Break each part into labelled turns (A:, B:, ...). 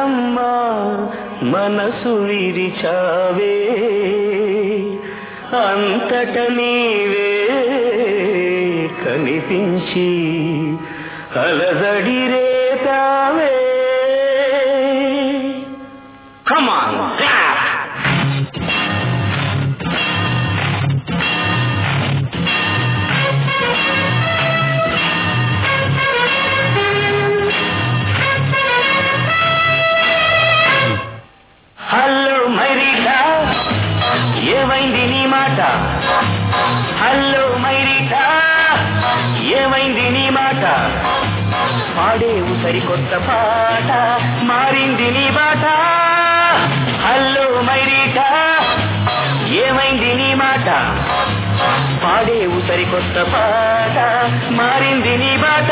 A: చిలకమ్మ మనసు విరిచావే అంతట నీవే కనిపించి అలజడి రేపావే కమాన్ హలో మైరీటా ఏమైంది నీ మాట హలో మైరీటా ఏమైంది నీ మాట పాడేవు సరికొత్త పాట మారింది నీ బాట హలో మైరీటా ఏమైంది నీ మాట పాడేవు సరికొత్త పాట మారింది నీ బాట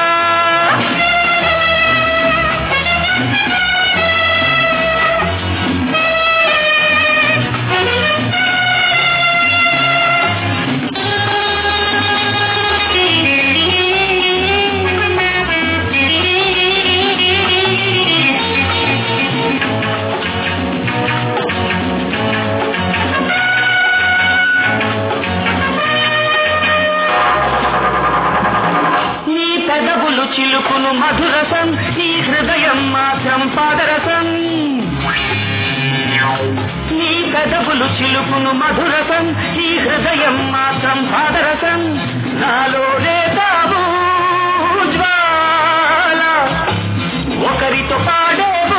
A: నీ పెదవులు చిలుకును మధురసం నీ హృదయం మాత్రం పాదరసం నీ పెదవులు చిలుకును మధురసం నీ హృదయం మాత్రం పాదరసం నాలో రేతావు జ్వాల ఒకరితో పాడేవు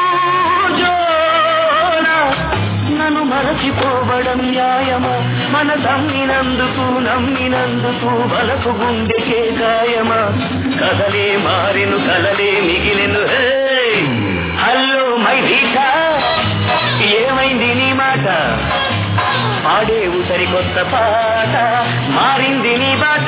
A: జోల నన్ను మరచిపోవడం న్యాయమా మన నమ్మినందుకు నమ్మినందుకు బలకు గుండెకే గాయమా కదలే మారెను కలలే మిగిలెను హే! హలో మై గీతా ఏమైంది నీ మాట పాడేవు సరికొత్త పాట మారింది నీ బాట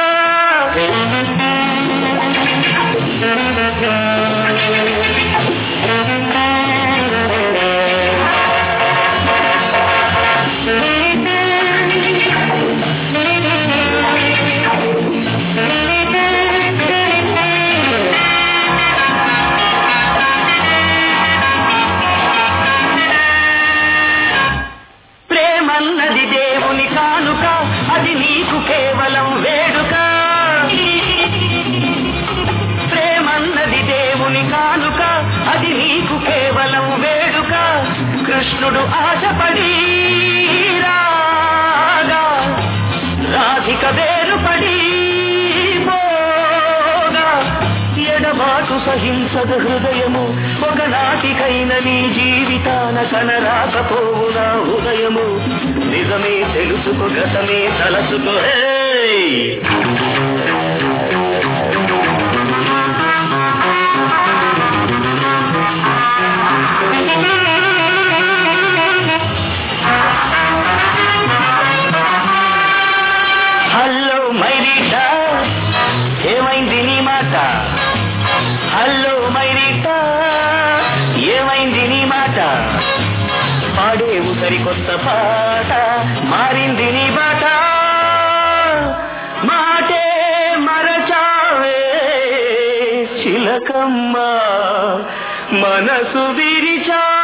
A: ప్రేమన్నది దేవుని కానుక అది నీకు కేవలం వేడుక ప్రేమన్నది దేవుని కానుక అది నీకు కేవలం వేడుక కృష్ణుడు ఆశపడి రాగా రాధిక వేరుపడి పోగా ఎడబాటు సహింసద హృదయము ఒకనాటికైన నీ జీవితాన కనరాకపోవునా ఉదయము నిజమే తెలుసుకో గతమే తలసుకో హే హలో మైరీటా ఏమైంది నీ మాట హలో మైరీటా ఏమైంది నీ మాట పాడేవు సరికొత్త పాట మారింది నీ బాట మాటే మరచావే చిలకమ్మ మనసు విరిచా